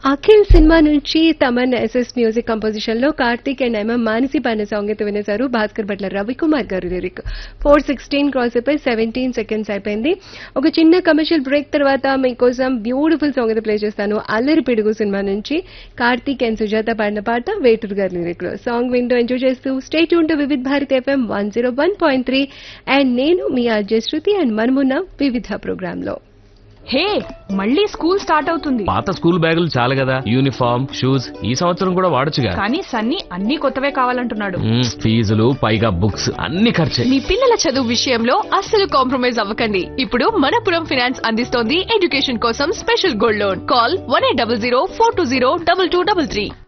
Akhil cinema నుంచి Thaman SS music composition లో Karthik and MM Manasi పాడిన సాంగ్ అయితే వినేశారు Bhaskar Bhaskarabhatla Ravikumar garu lyric four sixteen cross అయిపోయి సెవెంటీన్ సెకండ్స్ అయిపోయింది ఒక చిన్న కమర్షియల్ బ్రేక్ తర్వాత మీకోసం బ్యూటిఫుల్ సాంగ్ అయితే ప్లే చేస్తాను అల్లరి పిడుగు సినిమా నుంచి కార్తీక్ అండ్ సుజాత పాడిన పాట వేటూరు గారి లిరిక్ లో సాంగ్ వింటూ ఎంజాయ్ చేస్తూ స్టేట్ ఉంటూ Vividh Bharat FM one zero one point three and నేను మీ అజయ్ శృతి అండ్ మనమున్న వివిధ ప్రోగ్రామ్ లో హే మళ్ళీ స్కూల్ స్టార్ట్ అవుతుంది పాత స్కూల్ బ్యాగులు చాలు కదా యూనిఫామ్ షూస్ ఈ సంవత్సరం కూడా వాడొచ్చుగా కానీ సన్నీ అన్ని కొత్తవే కావాలంటున్నాడు మ్మ్, ఫీజులు పైగా బుక్స్ అన్ని ఖర్చే మీ పిల్లల చదువు విషయంలో అస్సలు కాంప్రమైజ్ అవ్వకండి ఇప్పుడు మనపురం ఫైనాన్స్ అందిస్తోంది ఎడ్యుకేషన్ కోసం special gold loan call one eight double zero four two zero double two double three